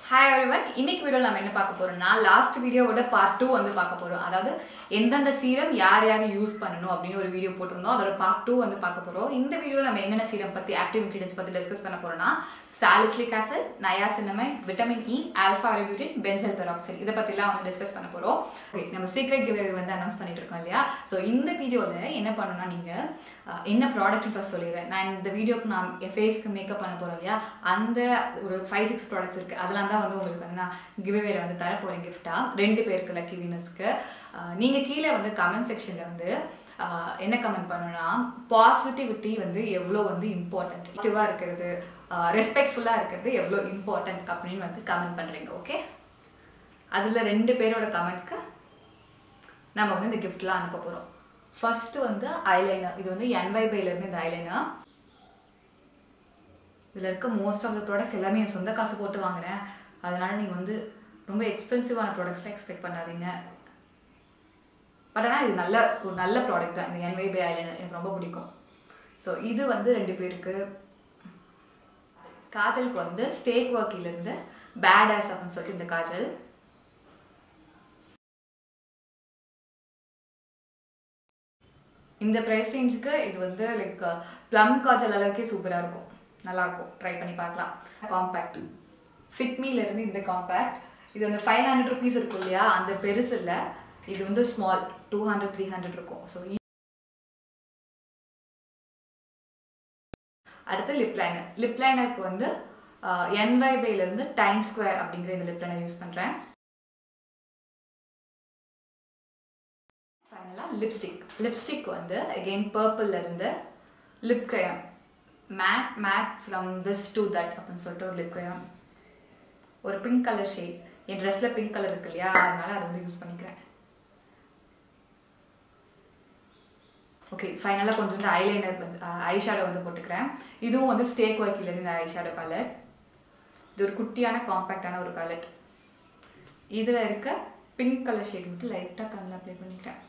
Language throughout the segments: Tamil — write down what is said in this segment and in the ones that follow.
ஹாய் எவ்ரிவன் இன்னைக்கு வீடியோ நம்ம என்ன பார்க்க போறோம்னா லாஸ்ட் வீடியோவோட பார்ட் டூ வந்து பார்க்க போறோம் அதாவது எந்தெந்த சீரம் யார் யார் யூஸ் பண்ணணும் அப்படின்னு ஒரு வீடியோ போட்டிருந்தோம் அதோட பார்ட் டூ வந்து பார்க்க போறோம் இந்த வீடியோவில் நம்ம என்னென்ன சீரம் பத்தி ஆக்டிவ் இன்கிரியன்ஸ் பத்தி டிஸ்கஸ் பண்ண போறோம்னா salicylic acid niacinamide vitamin E alpha arbutin benzoyl peroxide இதை பற்றிலாம் வந்து டிஸ்கஸ் பண்ண போறோம் ஓகே நம்ம சீக்ரெட் கிவே வந்து அனௌன்ஸ் பண்ணிட்டு இருக்கோம் இல்லையா ஸோ இந்த வீடியோவில் என்ன பண்ணணும்னா நீங்கள் அஹ், என்ன ப்ராடக்ட் ஃபர்ஸ்ட் சொல்லிடுறேன் நான் இந்த வீடியோக்கு நான் என் ஃபேஸ்க்கு மேக்கப் பண்ண போகிறோம் இல்லையா அந்த ஒரு ஃபைவ் சிக்ஸ் ப்ராடக்ட்ஸ் இருக்குது அதெல்லாம் தான் வந்து உங்களுக்கு வந்து நான் கிவ்வேல வந்து தர போகிறேன் கிஃப்டாக ரெண்டு பேருக்கு லக்கி வினர்ஸ்க்கு நீங்கள் கீழே வந்து கமெண்ட் செக்ஷனில் வந்து அஹ், என்ன கமெண்ட் பண்ணணும்னா பாசிட்டிவிட்டி வந்து எவ்வளோ வந்து இம்பார்ட்டன்ட் பாசிட்டிவாக இருக்கிறது ரெஸ்பெக்ட்ஃபுல்லாக இருக்கிறது எவ்வளோ இம்பார்ட்டன்ட் அப்படின்னு வந்து கமெண்ட் பண்ணுறீங்க ஓகே அதில் ரெண்டு பேரோட கமெண்ட்க்கு நம்ம வந்து இந்த கிஃப்ட்லாம் அனுப்ப போகிறோம் ஃபர்ஸ்ட் வந்து ஐலைனர் இது வந்து என்வைபைல இருந்து இந்த ஐலைனர் இதில் இருக்க மோஸ்ட் ஆஃப் த ப்ராடக்ட்ஸ் எல்லாமே என் சொந்த காசு போட்டு வாங்குறேன் அதனால நீங்கள் வந்து ரொம்ப எக்ஸ்பென்சிவான ப்ராடக்ட்ஸ்லாம் எக்ஸ்பெக்ட் பண்ணாதீங்க பட் ஆனால் இது நல்ல ஒரு நல்ல ப்ராடக்ட் தான் இந்த என்வைபை ஐலைனர் எனக்கு ரொம்ப பிடிக்கும் ஸோ இது வந்து ரெண்டு பேருக்கு காஜலுக்கு வந்து ஸ்டேக் ஒர்க்கிலேருந்து பேட் ஆஸ் அப்படின்னு சொல்லிட்டு இந்த காஜல் இந்த ப்ரைஸ் ரேஞ்சுக்கு இது வந்து லைக் ப்ளம் காஜல் அளவுக்கே சூப்பராக இருக்கும் நல்லா இருக்கும் ட்ரை பண்ணி பார்க்கலாம் காம்பேக்ட் ஃபிட்மில இருந்து இந்த காம்பேக்ட் இது வந்து ஃபைவ் ஹண்ட்ரட் ருபீஸ் இருக்கும் இல்லையா அந்த பெருசு இல்லை இது வந்து small two hundred three hundred இருக்கும் ஸோ அடுத்து லிப் லைனர் லிப் லைனருக்கு வந்து என்வைபைல இருந்து டைம் ஸ்கொயர் அப்படிங்கிற இந்த லிப் லைனர் யூஸ் பண்ணுறேன் ஃபைனலாக லிப்ஸ்டிக் லிப்ஸ்டிக் வந்து அகெயின் பர்பிள்ல இருந்து lip crayon matte matte from this to that அப்படின்னு சொல்லிட்டு ஒரு லிப் கிரையான் ஒரு பிங்க் கலர் ஷேட் என் ட்ரெஸ்ல பிங்க் கலர் இருக்கு இல்லையா அதனால அதை வந்து யூஸ் பண்ணிக்கிறேன் ஓகே ஃபைனலாக கொஞ்சோண்டு ஐலைனர் வந்து ஐ ஷேடோ வந்து போட்டுக்கிறேன் இதுவும் வந்து ஸ்டேக் ஒர்க்கிலேருந்து இந்த ஐ ஷேடோ பேலட் இது ஒரு குட்டியான காம்பேக்டான ஒரு பேலட் இதில் இருக்க பிங்க் கலர் ஷேட் மட்டும் லைட்டாக கண்ணில் அப்ளை பண்ணிக்கிறேன்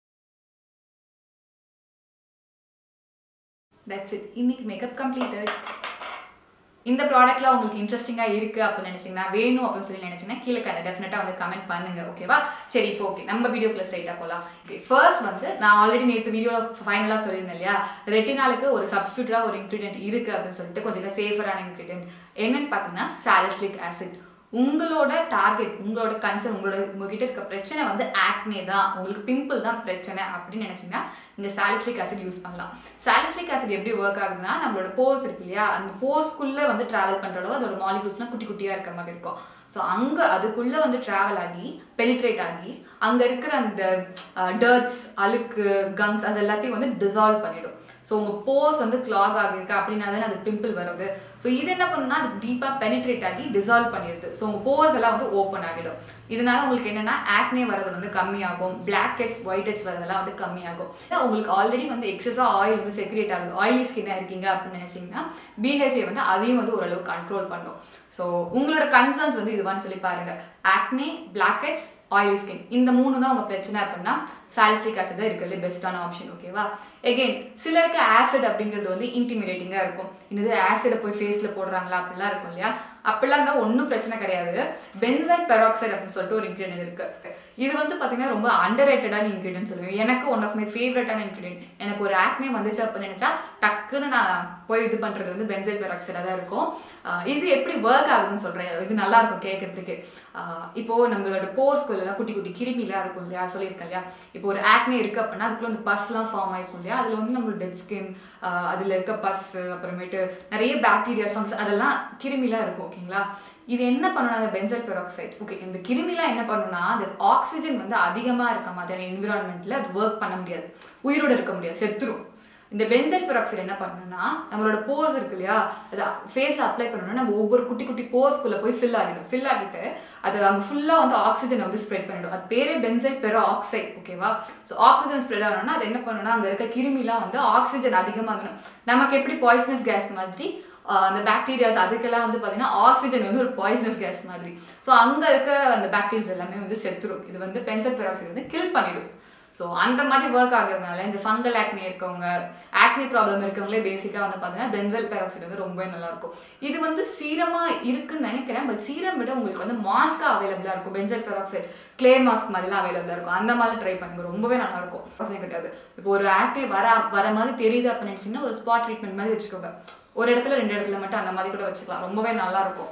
தட்ஸ் இட் இன்னைக்கு மேக்கப் கம்ப்ளீட்டட் இந்த ப்ராடக்ட்ல உங்களுக்கு இன்ட்ரெஸ்டிங்காக இருக்கு அப்படின்னு நினைச்சீங்கன்னா வேணும் அப்படின்னு சொல்லி நினைச்சீங்கன்னா கீழே கண்ட டெஃபினட்டா வந்து கமெண்ட் பண்ணுங்க ஓகேவா சரி இப்போ ஓகே நம்ம வீடியோக்குள்ள ஸ்ட்ரைட்டா போகலாம் ஓகே ஃபர்ஸ்ட் வந்து நான் ஆல்ரெடி நேற்று வீடியோவில் ஃபைனலாக சொல்லியிருந்தேன் இல்லையா ரெட்டினாலுக்கு ஒரு சப்ஸ்டியூட்டா ஒரு இன்க்ரீடியன்ட் இருக்கு அப்படின்னு சொல்லிட்டு கொஞ்சம் சேஃபரான இன்க்ரீடியன்ட் என்னன்னு பார்த்தீங்கன்னா சாலிஸ்லிக் ஆசிட் உங்களோட டார்கெட் உங்களோட கன்சர்ன் உங்களோட உங்ககிட்ட இருக்க பிரச்சனை வந்து ஆக்னே தான் உங்களுக்கு பிம்பிள் தான் பிரச்சனை அப்படின்னு நினைச்சீங்கன்னா இந்த சாலிஸ்லிக் ஆசிட் யூஸ் பண்ணலாம் சாலிஸ்லிக் ஆசிட் எப்படி ஒர்க் ஆகுதுன்னா நம்மளோட போர்ஸ் இருக்கு இல்லையா அந்த போர்ஸ்க்குள்ள வந்து டிராவல் பண்ற அளவு அதோட மாலிகூல்ஸ்லாம் குட்டி குட்டியா இருக்கிற மாதிரி இருக்கும் ஸோ அங்க அதுக்குள்ள வந்து டிராவல் ஆகி பெனிட்ரேட் ஆகி அங்க இருக்கிற அந்த டர்ட்ஸ் அழுக்கு கங்ஸ் அது எல்லாத்தையும் வந்து டிசால்வ் பண்ணிடும் ஸோ உங்க போர்ஸ் வந்து கிளாக் ஆகிருக்கு அப்படின்னா தானே அது பிம்பிள் வருது ஸோ இது என்ன பண்ணுன்னா அது டீப்பாக பெனிட்ரேட் ஆகி டிசால்வ் பண்ணிடுது ஸோ உங்க போர்ஸ் எல்லாம் வந்து ஓப்பன் ஆகிடும் இதனால உங்களுக்கு என்னன்னா ஆக்னே வரது வந்து கம்மியாகும் பிளாக் ஹெட்ஸ் ஒயிட் ஹெட்ஸ் வரதெல்லாம் வந்து கம்மியாகும் ஏன்னா உங்களுக்கு ஆல்ரெடி வந்து எக்ஸஸாக ஆயில் வந்து செக்ரேட் ஆகுது ஆயிலி ஸ்கின்னாக இருக்கீங்க அப்படின்னு நினைச்சீங்கன்னா பிஹெச்ஏ வந்து அதையும் வந்து ஓரளவு கண்ட்ரோல் பண்ணும் ஸோ உங்களோட கன்சர்ன்ஸ் வந்து இதுவான்னு சொல்லி பாருங்க acne blackheads oily skin இந்த மூணு தான் உங்க பிரச்சனை அப்படின்னா சாலிஸ்லிக் ஆசிட் தான் இருக்கிறதுல பெஸ்ட்டான ஆப்ஷன் ஓகேவா எகெயின் சிலருக்கு ஆசிட் அப்படிங்கிறது வந்து இன்டிமிடேட்டிங்காக இருக்கும் இது ஆசிடை போய் ஃபேஸில் போடுறாங்களா அப்படிலாம் இருக்கும் இல்லையா அப்படிலாம் இருந்தால் ஒன்றும் பிரச்சனை கிடையாது பென்சைல் பெராக்சைடு அப்படின்னு சொல்லிட்டு ஒரு இன்க்ரீடியன்ட் இருக்கு இது வந்து பார்த்தீங்கன்னா ரொம்ப அண்டர் ரேட்டடான இன்க்ரீடியன்ட் சொல்லுவேன் எனக்கு ஒன் ஆஃப் மை ஃபேவரட்டான இன்க்ரீடியன்ட் எனக்கு ஒரு ஆக்னே வந்துச்சு அப்படின்னு நினைச்சா டக்குன்னு நான் போய் இது பண்றது வந்து பென்சைல் பெராக்சைடாக தான் இருக்கும் ஆஹ் இது எப்படி ஒர்க் ஆகுதுன்னு சொல்றேன் இது நல்லா இருக்கும் கேட்கறதுக்கு ஆஹ் இப்போ நம்மளோட போர்ஸ்குள்ள குட்டி குட்டி கிருமிலாம் இருக்கும் இல்லையா சொல்லியிருக்கேன் இல்லையா இப்போ ஒரு ஆக்னே இருக்கு அப்படின்னா அதுக்குள்ள வந்து பஸ்லாம் ஃபார்ம் ஆயிருக்கும் இல்லையா அதுல வந்து நம்மளோட டெட் ஸ்கின் அதுல இருக்க பஸ் அப்புறமேட்டு நிறைய பாக்டீரியாஸ் ஃபங்க்ஸ் அதெல்லாம் கிருமிலாம் இருக்கும் ஓகேங்களா இது என்ன பண்ணணும் அந்த பென்சல் பெராக்சைடு ஓகே இந்த கிருமிலாம் என்ன பண்ணுன்னா அது ஆக்சிஜன் வந்து அதிகமா இருக்க மாதிரியான என்விரான்மெண்ட்ல அது ஒர்க் பண்ண முடியாது உயிரோட இருக்க முடியாது செத்துரும் இந்த பென்சைல் பெராக்சைடு என்ன பண்ணணும்னா நம்மளோட போர்ஸ் இருக்கு இல்லையா அது ஃபேஸ்ல அப்ளை பண்ணணும்னா நம்ம ஒவ்வொரு குட்டி குட்டி போர்ஸ்குள்ள போய் ஃபில் ஆகிடும் ஃபில் ஆகிட்டு அது அங்க ஃபுல்லா வந்து ஆக்சிஜனை வந்து ஸ்ப்ரெட் பண்ணிடும் அது பேரே பென்சைல் பெரோ ஆக்சைட் ஓகேவா ஸோ ஆக்சிஜன் ஸ்ப்ரெட் ஆகணும்னா அது என்ன பண்ணணும்னா அங்க இருக்க கிருமிலாம் வந்து ஆக்சிஜன் அதிகமாகணும் நமக்கு எப்படி பாய்சனஸ் கேஸ் மாதிரி ஆஹ் அந்த பாக்டீரியாஸ் அதுக்கெல்லாம் வந்து பார்த்தீங்கன்னா ஆக்சிஜன் வந்து ஒரு பாய்சனஸ் கேஸ் மாதிரி ஸோ அங்கே இருக்க அந்த பாக்டீரியாஸ் எல்லாமே வந்து செத்துரும் இது வந்து பென்சல் பெராக்சைடு வந்து கில் பண்ணிடும் ஸோ அந்த மாதிரி ஒர்க் ஆகுறதுனால இந்த ஃபங்கல் ஆக்னி இருக்கவங்க ஆக்னி ப்ராப்ளம் இருக்கவங்களே பேசிக்காக வந்து பார்த்தீங்கன்னா பென்சல் பெராக்சைடு வந்து ரொம்பவே நல்லா இருக்கும் இது வந்து சீரமா இருக்குன்னு நினைக்கிறேன் பட் சீரம் விட உங்களுக்கு வந்து மாஸ்கா அவைலபிளா இருக்கும் பென்சல் பெராக்சைடு கிளே மாஸ்க் மாதிரிலாம் அவைலபிளா இருக்கும் அந்த மாதிரி ட்ரை பண்ணுங்க ரொம்பவே நல்லா இருக்கும் அவசியம் கிடையாது இப்போ ஒரு ஆக்னி வர வர மாதிரி தெரியுது அப்படின்னு நினைச்சீங்கன்னா ஒரு ஸ்பாட் ட்ரீட்மெண்ட் மாதிரி வச்சுக்கோங்க ஒரு இடத்துல ரெண்டு இடத்துல மட்டும் அந்த மாதிரி கூட வச்சுக்கலாம் ரொம்பவே நல்லா இருக்கும்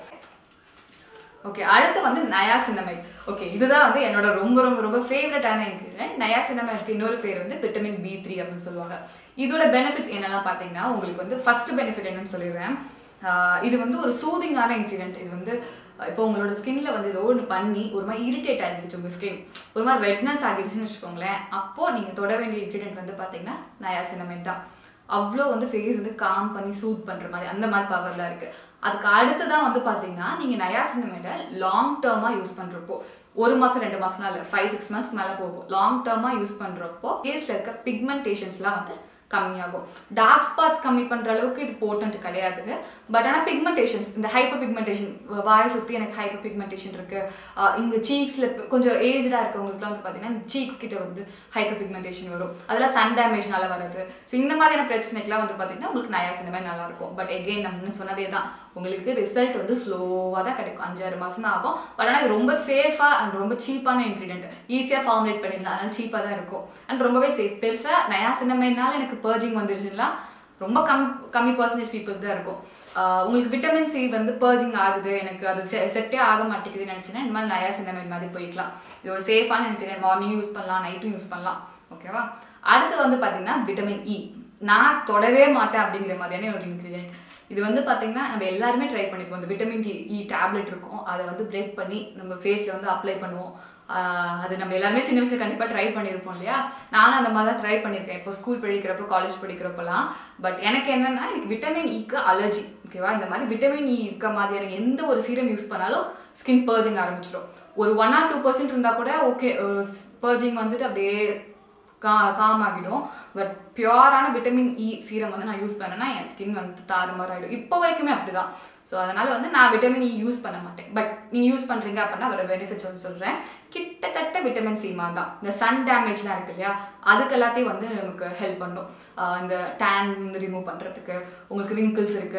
ஓகே அடுத்து வந்து நயாசினமைட் ஓகே இதுதான் வந்து என்னோட ரொம்ப ரொம்ப ரொம்ப ஃபேவரட்டான இன்க்ரீடியன்ட் நயாசினமைட்க்கு இன்னொரு பேர் வந்து விட்டமின் பி த்ரீ அப்படின்னு சொல்லுவாங்க இதோட பெனிஃபிட்ஸ் என்னெல்லாம் பார்த்தீங்கன்னா உங்களுக்கு வந்து ஃபர்ஸ்ட் பெனிஃபிட் என்னன்னு சொல்லிடுறேன் ஆஹ் இது வந்து ஒரு சூதிங்கான இன்க்ரீடியன்ட் இது வந்து இப்போ உங்களோட ஸ்கின்ல வந்து ஏதோ ஒன்று பண்ணி ஒரு மாதிரி இரிட்டேட் ஆகிடுச்சு உங்கள் ஸ்கின் ஒரு மாதிரி ரெட்னஸ் ஆகிடுச்சுன்னு வச்சுக்கோங்களேன் அப்போ நீங்கள் தொட வேண்டிய இன்க்ரீடியன்ட் வந்து பார்த்தீங்கன்னா நயாசினமைட் தான் அவ்வளோ வந்து ஃபேஸ் வந்து காம் பண்ணி சூட் பண்ணுற மாதிரி அந்த மாதிரி பவர்லாம் இருக்கு அதுக்கு அடுத்ததான் வந்து பார்த்தீங்கன்னா நீங்கள் நயாசினமேட்டை லாங் டேர்மாக யூஸ் பண்ணுறப்போ ஒரு மாதம் ரெண்டு மாதம்லாம் இல்லை ஃபைவ் சிக்ஸ் மந்த்ஸ் மேலே போகும் லாங் டேர்மாக யூஸ் பண்ணுறப்போ ஃபேஸில் இருக்க பிக்மெண்டேஷன்ஸ்லாம் வந்து கம்மியாகும் டார்க் ஸ்பாட்ஸ் கம்மி பண்ணுற அளவுக்கு இது போர்ட்டன்ட் கிடையாதுங்க பட் ஆனால் பிக்மெண்டேஷன்ஸ் இந்த ஹைப்பர் பிக்மெண்டேஷன் வாயை சுற்றி எனக்கு ஹைப்பர் பிக்மெண்டேஷன் இருக்கு ஆஹ் இங்க சீக்ஸில் கொஞ்சம் ஏஜ்டாக இருக்கவங்களுக்குலாம் வந்து பார்த்தீங்கன்னா சீக்ஸ் கிட்ட வந்து ஹைப்பர் பிக்மெண்டேஷன் வரும் அதெல்லாம் சன் டேமேஜ்னால வருது ஸோ இந்த மாதிரியான பிரச்சனைக்கெல்லாம் வந்து பார்த்தீங்கன்னா உங்களுக்கு நயாசினமே நல்லா இருக்கும் பட் எகெயின் நம்ம சொன்னதே தான் உங்களுக்கு ரிசல்ட் வந்து ஸ்லோவாக தான் கிடைக்கும் அஞ்சாறு மாதம் தான் ஆகும் பட் ஆனால் இது ரொம்ப சேஃபாக அண்ட் ரொம்ப சீப்பான இன்க்ரீடியன்ட் ஈஸியாக ஃபார்முலேட் பண்ணிடலாம் அதனால சீப்பாக தான் இருக்கும் அண்ட் ரொம்பவே சேஃப் பெருசாக நயாசினமேனால எனக்கு பர்ஜிங் வந்துருச்சுன்னா ரொம்ப கம் கம்மி பர்சன்டேஜ் பீப்புள் தான் இருக்கும் ஆஹ் உங்களுக்கு விட்டமின் சி வந்து பர்ஜிங் ஆகுது எனக்கு அது செட்டே ஆக மாட்டேங்குதுன்னு நினச்சின்னா இந்த மாதிரி நயாசினமேன் மாதிரி போய்க்கலாம் இது ஒரு சேஃபான இன்க்ரீடியன்ட் மார்னிங் யூஸ் பண்ணலாம் நைட்டும் யூஸ் பண்ணலாம் ஓகேவா அடுத்து வந்து பார்த்தீங்கன்னா விட்டமின் இ நான் தொடவே மாட்டேன் அப்படிங்கிற மாதிரியான ஒரு இன்க்ரீடியன்ட் இது வந்து பார்த்தீங்கன்னா நம்ம எல்லாருமே ட்ரை பண்ணிப்போம் இந்த விட்டமின் டி இ டேப்லெட் இருக்கும் அதை வந்து பிரேக் பண்ணி நம்ம ஃபேஸில் வந்து அப்ளை பண்ணுவோம் ஆஹ் அது நம்ம எல்லாருமே சின்ன வயசுல கண்டிப்பாக ட்ரை பண்ணியிருப்போம் இல்லையா நானும் அந்த மாதிரி தான் ட்ரை பண்ணியிருக்கேன் இப்போ ஸ்கூல் படிக்கிறப்போ காலேஜ் படிக்கிறப்போலாம் பட் எனக்கு என்னன்னா எனக்கு விட்டமின் இக்கு அலர்ஜி ஓகேவா இந்த மாதிரி விட்டமின் இ இருக்க மாதிரியான எந்த ஒரு சீரம் யூஸ் பண்ணாலும் ஸ்கின் பர்ஜிங் ஆரம்பிச்சிடும் ஒரு ஒன் ஆர் டூ பர்சன்ட் இருந்தால் கூட ஓகே பர்ஜிங் வந்துட்டு அப்படியே கா காம் ஆகிடும் பட் பியூரான விட்டமின் இ சீரம் வந்து நான் யூஸ் பண்ணேன்னா என் ஸ்கின் வந்து தாறுமாறு ஆகிடும் இப்போ வரைக்குமே அப்படிதான் ஸோ அதனால வந்து நான் விட்டமின் இ யூஸ் பண்ண மாட்டேன் பட் நீங்கள் யூஸ் பண்ணுறீங்க அப்படின்னா அதோட பெனிஃபிட்ஸ் வந்து சொல்கிறேன் கிட்டத்தட்ட விட்டமின் சி மாதிரி தான் இந்த சன் டேமேஜ்லாம் இருக்கு இல்லையா அதுக்கு எல்லாத்தையும் வந்து நமக்கு ஹெல்ப் பண்ணும் ஆஹ் இந்த டேன் வந்து ரிமூவ் பண்ணுறதுக்கு உங்களுக்கு ரிங்கிள்ஸ் இருக்கு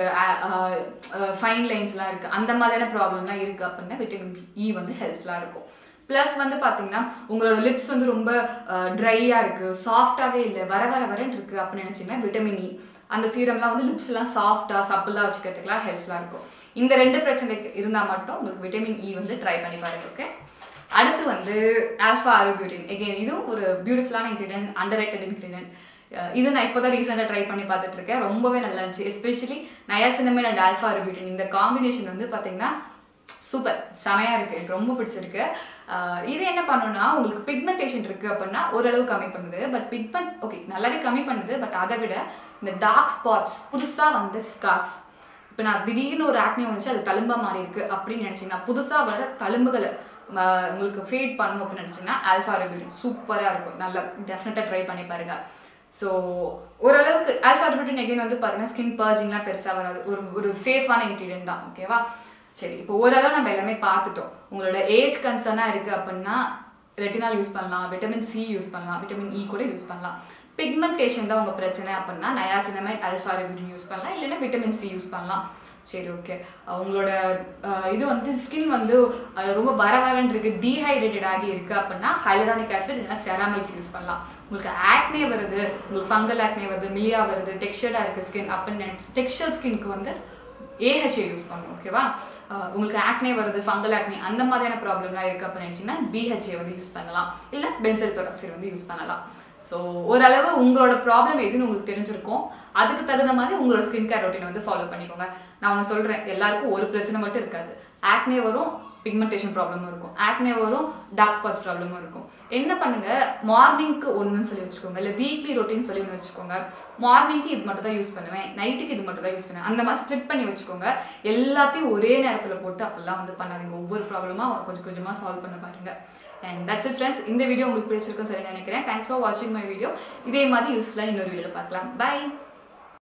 ஃபைன் லைன்ஸ்லாம் இருக்கு அந்த மாதிரியான ப்ராப்ளம்லாம் இருக்கு அப்படின்னா விட்டமின் இ வந்து ஹெல்ப்ஃபுல்லாக இருக்கும் ப்ளஸ் வந்து பார்த்தீங்கன்னா உங்களோட லிப்ஸ் வந்து ரொம்ப ட்ரையாக இருக்கு சாஃப்டாகவே இல்லை வர வர வரன்னு இருக்கு அப்படின்னு நினச்சிங்கன்னா விட்டமின் இ அந்த சீரம்லாம் வந்து லிப்ஸ்லாம் சாஃப்டாக சப்பிளாக வச்சுக்கிறதுக்குலாம் ஹெல்ப்ஃபுல்லாக இருக்கும் இந்த ரெண்டு பிரச்சனைக்கு இருந்தால் மட்டும் உங்களுக்கு விட்டமின் இ வந்து ட்ரை பண்ணி பாருங்க ஓகே அடுத்து வந்து ஆல்ஃபா ஆரோபியூட்டின் எகெயின் இதுவும் ஒரு பியூட்டிஃபுல்லான இன்க்ரீடியன்ட் அண்டர் ரேட்டட் இன்க்ரீடியன்ட் இது நான் இப்போ தான் ரீசெண்டாக ட்ரை பண்ணி பார்த்துட்டு இருக்கேன் ரொம்பவே நல்லா இருந்துச்சு especially niacinamide and alpha arbutin இந்த காம்பினேஷன் வந்து பார்த்தீங்கன்னா சூப்பர் செமையா இருக்கு எனக்கு ரொம்ப பிடிச்சிருக்கு ஆஹ் இது என்ன பண்ணுன்னா உங்களுக்கு பிக்மெண்டேஷன் இருக்கு அப்படின்னா ஓரளவு கம்மி பண்ணுது பட் பிக்மெண்ட் ஓகே நல்லாவே கம்மி பண்ணுது பட் அதை விட இந்த டார்க் ஸ்பாட்ஸ் புதுசா வந்த ஸ்கார்ஸ் இப்போ நான் திடீர்னு ஒரு ஆக்னி வந்துச்சு அது தழும்பா மாறி இருக்கு அப்படின்னு நினைச்சீங்கன்னா புதுசா வர தழும்புகளை ஆஹ் உங்களுக்கு ஃபேட் பண்ணணும் அப்படின்னு நினைச்சீங்கன்னா ஆல்ஃபா ரெபியூட்டின் சூப்பரா இருக்கும் நல்லா டெஃபினட்டா ட்ரை பண்ணி பாருங்க ஸோ ஓரளவுக்கு ஆல்ஃபா ரெபியூட்டின் எகைன் வந்து பார்த்தீங்கன்னா ஸ்கின் பர்ஜிங்லாம் பெருசா வராது ஒரு ஒரு சேஃபான இன்க்ரீடியன்ட் தான் ஓகேவா சரி இப்போ ஓரளவு நம்ம எல்லாமே பார்த்துட்டோம் உங்களோட ஏஜ் கன்சர்னாக இருக்கு அப்படின்னா ரெட்டினால் யூஸ் பண்ணலாம் விட்டமின் சி யூஸ் பண்ணலாம் விட்டமின் இ கூட யூஸ் பண்ணலாம் பிக்மெண்டேஷன் தான் உங்க பிரச்சனை அப்படின்னா நயாசினமைட் அல்ஃபா ரெபியூட்டின் யூஸ் பண்ணலாம் இல்லைன்னா விட்டமின் சி யூஸ் பண்ணலாம் சரி ஓகே உங்களோட அஹ், இது வந்து ஸ்கின் வந்து அஹ், ரொம்ப வர வரன்னு இருக்கு டீஹைட்ரேட்டட் ஆகி இருக்கு அப்படின்னா ஹைலரானிக் ஆசிட் இல்லைன்னா செராமைட்ஸ் யூஸ் பண்ணலாம் உங்களுக்கு ஆக்னே வருது உங்களுக்கு ஃபங்கல் ஆக்னே வருது மிலியா வருது டெக்ஸ்டர்டா இருக்கு ஸ்கின் அப்படின்னு நினைச்சு டெக்ஸ்டர் ஸ்கின்க்கு வந்து ஏஹெச்ஏ யூஸ் பண்ணும் ஓகேவா அஹ் உங்களுக்கு ஆக்னே வருது ஃபங்கல் ஆக்னே அந்த மாதிரியான ப்ராப்ளம்லாம் இருக்கு அப்படின்னு நினைச்சீங்கன்னா பிஹெச்ஏ வந்து யூஸ் பண்ணலாம் இல்லை பென்சல் பெராக்சைடு வந்து யூஸ் பண்ணலாம் ஸோ ஓரளவு உங்களோட ப்ராப்ளம் எதுன்னு உங்களுக்கு தெரிஞ்சிருக்கும் அதுக்கு தகுந்த மாதிரி உங்களோட ஸ்கின் கேர் ரொட்டீனை வந்து ஃபாலோ பண்ணிக்கோங்க நான் ஒன்று சொல்கிறேன் எல்லாருக்கும் ஒரு பிரச்சனை மட்டும் இருக்காது ஆக்னே வரும் பிக்மெண்டேஷன் ப்ராப்ளமும் இருக்கும் ஆக்னே வரும் டார்க் ஸ்பாட்ஸ் ப்ராப்ளமும் இருக்கும் என்ன பண்ணுங்க மார்னிங்க்கு ஒன்றுன்னு சொல்லி வச்சுக்கோங்க இல்லை வீக்லி ரொட்டீன் சொல்லி ஒன்று வச்சுக்கோங்க மார்னிங்க்கு இது மட்டும் தான் யூஸ் பண்ணுவேன் நைட்டுக்கு இது மட்டும் தான் யூஸ் பண்ணுவேன் அந்த மாதிரி ஸ்ப்ளிட் பண்ணி வச்சுக்கோங்க எல்லாத்தையும் ஒரே நேரத்தில் போட்டு அப்படிலாம் வந்து பண்ணாதீங்க ஒவ்வொரு ப்ராப்ளமாக கொஞ்சம் கொஞ்சமாக சால்வ் பண்ண பாருங்க அண்ட் தட்ஸ் இட் ஃப்ரெண்ட்ஸ் இந்த வீடியோ உங்களுக்கு பிடிச்சிருக்கும் சரி நினைக்கிறேன் தேங்க்ஸ் ஃபார் வாட்சிங் மை வீடியோ இதே மாதிரி யூஸ்ஃபுல்லாக இன்னொரு வீடியோவில் பார்க்கலாம் பை